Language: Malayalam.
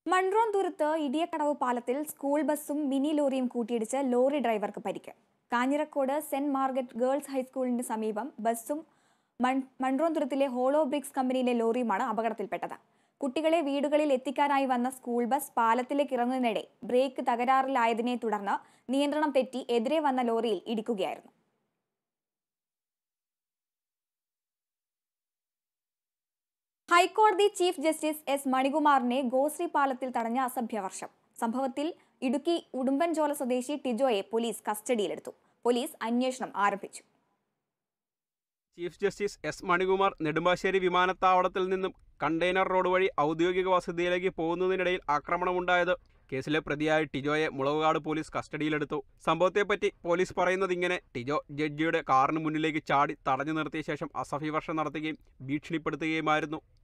മൺറോൺ തുരുത്ത് ഇടിയക്കടവ് പാലത്തിൽ സ്കൂൾ ബസ്സും മിനി ലോറിയും കൂട്ടിയിടിച്ച് ലോറി ഡ്രൈവർക്ക് പരിക്ക് കാഞ്ഞിരക്കോട് സെന്റ് മാർഗറ്റ് ഗേൾസ് ഹൈസ്കൂളിന് സമീപം ബസ്സും മൺ മൺറോൺ തുരുത്തിലെ ഹോളോ ബ്രിക്സ് കമ്പനിയിലെ ലോറിയുമാണ് അപകടത്തിൽപ്പെട്ടത് കുട്ടികളെ വീടുകളിൽ എത്തിക്കാനായി വന്ന സ്കൂൾ ബസ് പാലത്തിലേക്ക് ഇറങ്ങുന്നതിനിടെ ബ്രേക്ക് തകരാറിലായതിനെ തുടർന്ന് നിയന്ത്രണം തെറ്റി എതിരെ വന്ന ലോറിയിൽ ഇടിക്കുകയായിരുന്നു ഹൈക്കോടതി ചീഫ് ജസ്റ്റിസ് എസ് മണികുമാറിനെ ഗോശ്രീ പാലത്തിൽ തടഞ്ഞ അസഭ്യവർഷം സംഭവത്തിൽ ഇടുക്കി ഉടുമ്പൻചോല സ്വദേശി ടിജോയെ പോലീസ് കസ്റ്റഡിയിലെടുത്തു പോലീസ് അന്വേഷണം ആരംഭിച്ചു chief justice S Manikumar Nedumbassery വിമാനത്താവളത്തിൽ നിന്നും കണ്ടെയ്നർ റോഡ് വഴി ഔദ്യോഗിക വസതിയിലേക്ക് പോകുന്നതിനിടയിൽ ആക്രമണമുണ്ടായത് കേസിലെ പ്രതിയായ ടിജോയെ മുളവുകാട് പോലീസ് കസ്റ്റഡിയിലെടുത്തു സംഭവത്തെപ്പറ്റി പോലീസ് പറയുന്നത് ഇങ്ങനെ ടിജോ ജഡ്ജിയുടെ കാറിന് മുന്നിലേക്ക് ചാടി തടഞ്ഞു നിർത്തിയ ശേഷം അസഭ്യവർഷം നടത്തുകയും ഭീഷണിപ്പെടുത്തുകയുമായിരുന്നു